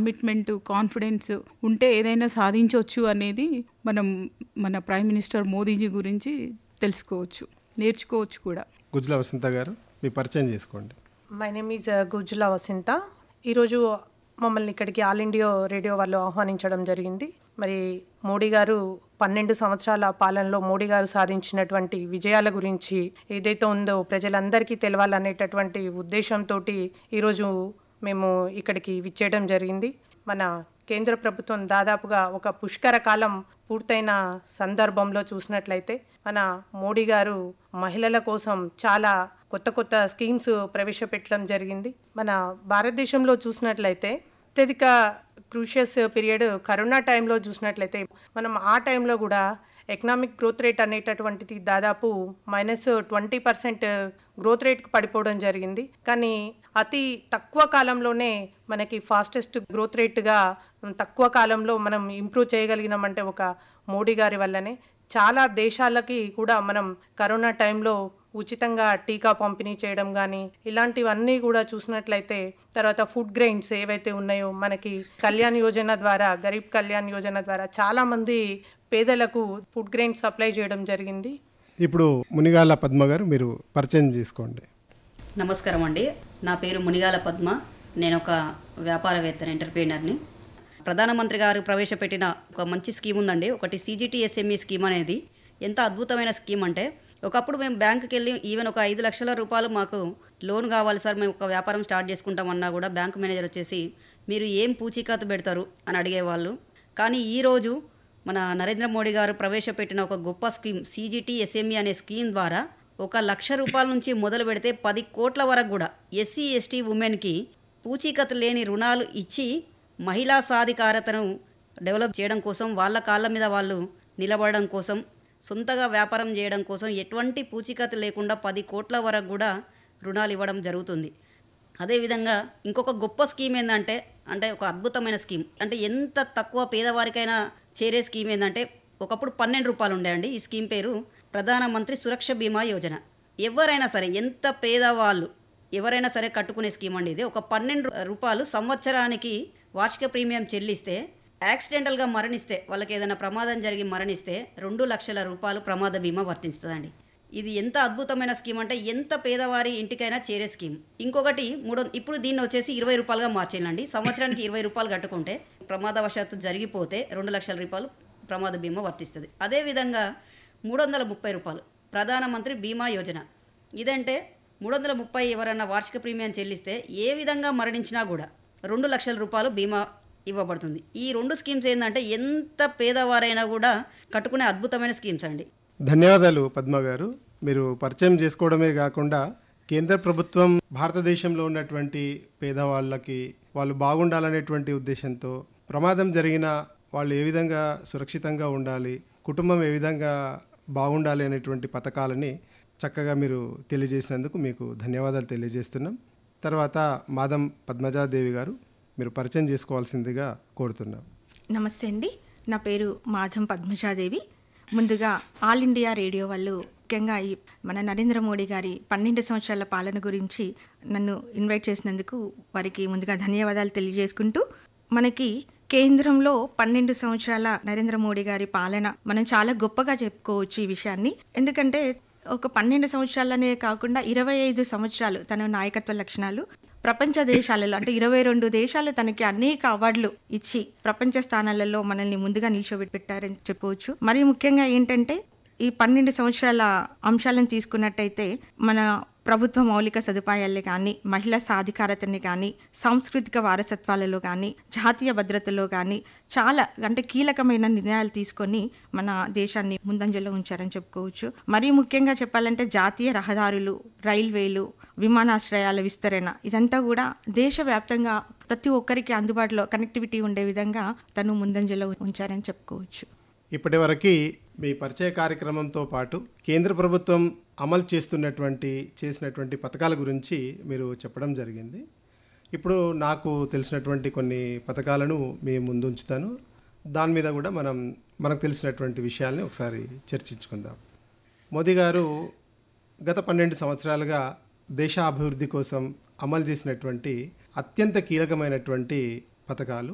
commitment confidence ఉంటే ఏదైనా సాధించవచ్చు అనేది మనం మన ప్రైమ్ మినిస్టర్ మోదీజీ గురించి తెలుసుకోవచ్చు నేర్చుకోవచ్చు కూడా గుజ్ల వసంత గారు మీ పరిచయం చేసుకోండి my name is Gujjula Vasintha ఈరోజు మమ్మల్ని ఇక్కడికి ఆల్ ఇండియా రేడియో వాళ్ళు ఆహ్వానించడం జరిగింది మరి మోడీ గారు పన్నెండు సంవత్సరాల పాలనలో మోడీ గారు సాధించినటువంటి విజయాల గురించి ఏదైతే ఉందో ప్రజలందరికీ తెలవాలనేటటువంటి ఉద్దేశంతో ఈరోజు మేము ఇక్కడికి విచ్చేయడం జరిగింది మన కేంద్ర ప్రభుత్వం దాదాపుగా ఒక పుష్కర కాలం పూర్తయిన సందర్భంలో చూసినట్లయితే మన మోడీ గారు మహిళల కోసం చాలా కొత్త కొత్త స్కీమ్స్ ప్రవేశపెట్టడం జరిగింది మన భారతదేశంలో చూసినట్లయితే అత్యధిక క్రూషియస్ పీరియడ్ కరోనా టైంలో చూసినట్లయితే మనం ఆ టైంలో కూడా ఎకనామిక్ గ్రోత్ రేట్ అనేటటువంటిది దాదాపు మైనస్ ట్వంటీ పర్సెంట్ గ్రోత్ రేట్కి పడిపోవడం జరిగింది కానీ అతి తక్కువ కాలంలోనే మనకి ఫాస్టెస్ట్ గ్రోత్ రేట్గా తక్కువ కాలంలో మనం ఇంప్రూవ్ చేయగలిగినామంటే ఒక మోడీ గారి వల్లనే చాలా దేశాలకి కూడా మనం కరోనా టైంలో ఉచితంగా టీకా పంపిణీ చేయడం కానీ ఇలాంటివన్నీ కూడా చూసినట్లయితే తర్వాత ఫుడ్ గ్రెయిన్స్ ఏవైతే ఉన్నాయో మనకి కళ్యాణ్ యోజన ద్వారా గరీబ్ కళ్యాణ్ యోజన ద్వారా చాలామంది పేదలకు ఫుడ్ గ్రెయిన్స్ సప్లై చేయడం జరిగింది ఇప్పుడు మునిగాల పద్మ గారు మీరు పరిచయం చేసుకోండి నమస్కారం అండి నా పేరు మునిగాల పద్మ నేను ఒక వ్యాపారవేత్తని ఎంటర్ప్రీనర్ని ప్రధానమంత్రి గారు ప్రవేశపెట్టిన ఒక మంచి స్కీమ్ ఉందండి ఒకటి సీజీటీఎస్ఎంఈ స్కీమ్ అనేది ఎంత అద్భుతమైన స్కీమ్ అంటే ఒకప్పుడు మేము బ్యాంకుకి వెళ్ళి ఈవెన్ ఒక ఐదు లక్షల రూపాయలు మాకు లోన్ కావాలి సార్ మేము ఒక వ్యాపారం స్టార్ట్ చేసుకుంటామన్నా కూడా బ్యాంక్ మేనేజర్ వచ్చేసి మీరు ఏం పూచీకత్తు పెడతారు అని అడిగేవాళ్ళు కానీ ఈరోజు మన నరేంద్ర మోడీ గారు ప్రవేశపెట్టిన ఒక గొప్ప స్కీమ్ సీజీటీ ఎస్ఎంఈ అనే స్కీమ్ ద్వారా ఒక లక్ష రూపాయల నుంచి మొదలు పెడితే పది కోట్ల వరకు కూడా ఎస్సీ ఎస్టీ ఉమెన్కి పూచీకత్తు లేని రుణాలు ఇచ్చి మహిళా సాధికారతను డెవలప్ చేయడం కోసం వాళ్ళ కాళ్ళ మీద వాళ్ళు నిలబడడం కోసం సొంతగా వ్యాపారం చేయడం కోసం ఎటువంటి పూచీకత్తు లేకుండా పది కోట్ల వరకు కూడా రుణాలు ఇవ్వడం జరుగుతుంది అదేవిధంగా ఇంకొక గొప్ప స్కీమ్ ఏంటంటే అంటే ఒక అద్భుతమైన స్కీమ్ అంటే ఎంత తక్కువ పేదవారికైనా చేరే స్కీమ్ ఏంటంటే ఒకప్పుడు పన్నెండు రూపాయలు ఉండేయండి ఈ స్కీమ్ పేరు ప్రధానమంత్రి సురక్ష బీమా యోజన ఎవరైనా సరే ఎంత పేదవాళ్ళు ఎవరైనా సరే కట్టుకునే స్కీమ్ అండి ఇది ఒక పన్నెండు రూపాయలు సంవత్సరానికి వార్షిక ప్రీమియం చెల్లిస్తే యాక్సిడెంటల్గా మరణిస్తే వాళ్ళకి ఏదైనా ప్రమాదం జరిగి మరణిస్తే రెండు లక్షల రూపాయలు ప్రమాద బీమా వర్తిస్తుందండి ఇది ఎంత అద్భుతమైన స్కీమ్ అంటే ఎంత పేదవారి ఇంటికైనా చేరే స్కీమ్ ఇంకొకటి మూడు ఇప్పుడు దీన్ని వచ్చేసి ఇరవై రూపాయలుగా మార్చేయాలండి సంవత్సరానికి ఇరవై రూపాయలు కట్టుకుంటే ప్రమాదవశాత్తు జరిగిపోతే రెండు లక్షల రూపాయలు ప్రమాద బీమా వర్తిస్తుంది అదేవిధంగా మూడు వందల ముప్పై రూపాయలు ప్రధానమంత్రి బీమా యోజన ఇదంటే మూడు వందల ముప్పై ఎవరైనా వార్షిక ప్రీమియం చెల్లిస్తే ఏ విధంగా మరణించినా కూడా రెండు లక్షల రూపాయలు బీమా ఇవ్వబడుతుంది ఈ రెండు స్కీమ్స్ ఏంటంటే ఎంత పేదవారైనా కూడా కట్టుకునే అద్భుతమైన స్కీమ్స్ అండి ధన్యవాదాలు పద్మ గారు మీరు పరిచయం చేసుకోవడమే కాకుండా కేంద్ర ప్రభుత్వం భారతదేశంలో ఉన్నటువంటి పేదవాళ్ళకి వాళ్ళు బాగుండాలనేటువంటి ఉద్దేశంతో ప్రమాదం జరిగిన వాళ్ళు ఏ విధంగా సురక్షితంగా ఉండాలి కుటుంబం ఏ విధంగా బాగుండాలి అనేటువంటి పథకాలని చక్కగా మీరు తెలియజేసినందుకు మీకు ధన్యవాదాలు తెలియజేస్తున్నాం తర్వాత మాదం పద్మజాదేవి గారు మీరు పరిచయం చేసుకోవాల్సిందిగా కోరుతున్నాం నమస్తే అండి నా పేరు మాధం పద్మజాదేవి ముందుగా ఆల్ ఇండియా రేడియో వాళ్ళు ముఖ్యంగా ఈ మన నరేంద్ర మోడీ గారి పన్నెండు సంవత్సరాల పాలన గురించి నన్ను ఇన్వైట్ చేసినందుకు వారికి ముందుగా ధన్యవాదాలు తెలియజేసుకుంటూ మనకి కేంద్రంలో పన్నెండు సంవత్సరాల నరేంద్ర మోడీ గారి పాలన మనం చాలా గొప్పగా చెప్పుకోవచ్చు ఈ విషయాన్ని ఎందుకంటే ఒక పన్నెండు సంవత్సరాలనే కాకుండా ఇరవై ఐదు సంవత్సరాలు తన నాయకత్వ లక్షణాలు ప్రపంచ దేశాలలో అంటే ఇరవై రెండు దేశాలు తనకి అనేక అవార్డులు ఇచ్చి ప్రపంచ స్థానాలలో మనల్ని ముందుగా నిల్చోబెట్టారని చెప్పవచ్చు మరి ముఖ్యంగా ఏంటంటే ఈ పన్నెండు సంవత్సరాల అంశాలను తీసుకున్నట్టయితే మన ప్రభుత్వ మౌలిక సదుపాయాలే కానీ మహిళా సాధికారతని కానీ సాంస్కృతిక వారసత్వాలలో కానీ జాతీయ భద్రతలో కానీ చాలా అంటే కీలకమైన నిర్ణయాలు తీసుకొని మన దేశాన్ని ముందంజలో ఉంచారని చెప్పుకోవచ్చు మరీ ముఖ్యంగా చెప్పాలంటే జాతీయ రహదారులు రైల్వేలు విమానాశ్రయాల విస్తరణ ఇదంతా కూడా దేశవ్యాప్తంగా ప్రతి ఒక్కరికి అందుబాటులో కనెక్టివిటీ ఉండే విధంగా తను ముందంజలో ఉంచారని చెప్పుకోవచ్చు ఇప్పటి వరకు మీ పరిచయ కార్యక్రమంతో పాటు కేంద్ర ప్రభుత్వం అమలు చేస్తున్నటువంటి చేసినటువంటి పథకాల గురించి మీరు చెప్పడం జరిగింది ఇప్పుడు నాకు తెలిసినటువంటి కొన్ని పథకాలను మీ ముందు ఉంచుతాను దాని మీద కూడా మనం మనకు తెలిసినటువంటి విషయాల్ని ఒకసారి చర్చించుకుందాం మోదీ గారు గత పన్నెండు సంవత్సరాలుగా దేశ అభివృద్ధి కోసం అమలు చేసినటువంటి అత్యంత కీలకమైనటువంటి పథకాలు